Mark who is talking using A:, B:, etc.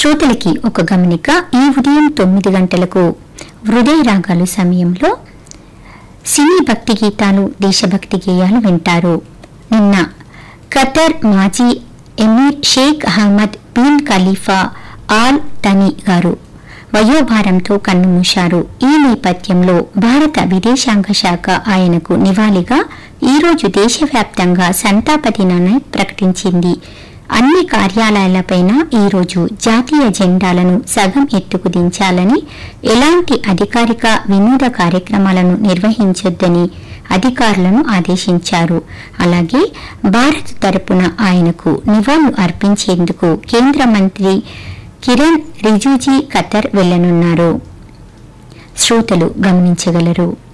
A: శ్రోతలకి ఒక గమనిక ఈ ఉదయం తొమ్మిది గంటలకు హృదయ రాగాలు సమయంలో సినీ భక్తి గీతాలు దేశభక్తి గేయాలు వింటారు నిన్న ఖతర్ మాజీ ఎమీర్ Sheikh Ahmed bin Khalifa Al Thani గారు వయోభారంతో కన్నుమూశారు ఈ నేపథ్యంలో భారత విదేశాంగ శాఖ ఆయనకు నివాళిగా ఈరోజు దేశవ్యాప్తంగా సంతాప దినాన్ని ప్రకటించింది అన్ని కార్యాలయాలపైన ఈరోజు జాతీయ జెండాలను సగం ఎత్తుకు దించాలని ఎలాంటి అధికారిక వినోద కార్యక్రమాలను నిర్వహించొద్దని అధికారులను ఆదేశించారు అలాగే భారత్ తరపున ఆయనకు నివాళులు అర్పించేందుకు కేంద్ర మంత్రి కిరణ్ రిజిజీ ఖతర్ వెళ్లనున్నారు శ్రోతలు గమనించగలరు